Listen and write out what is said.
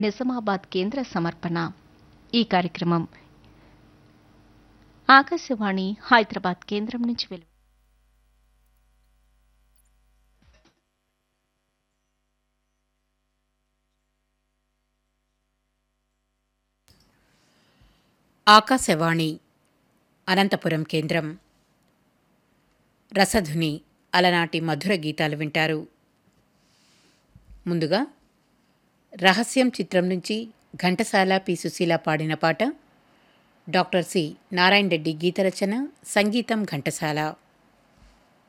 నిజామాబాద్ కేంద్ర సమర్పణ ఈ కార్యక్రమం ఆకాశవాణి హైదరాబాద్ కేంద్రం నుంచి వెలు ఆకాశవాణి అనంతపురం కేంద్రం రసధుని అలనాటి మధుర గీతాలు వింటారు ముందుగా రహస్యం చిత్రం నుంచి ఘంటసాల పి సుశీల పాడిన పాట డాక్టర్ సి నారాయణ రెడ్డి గీతరచన సంగీతం ఘంటసాల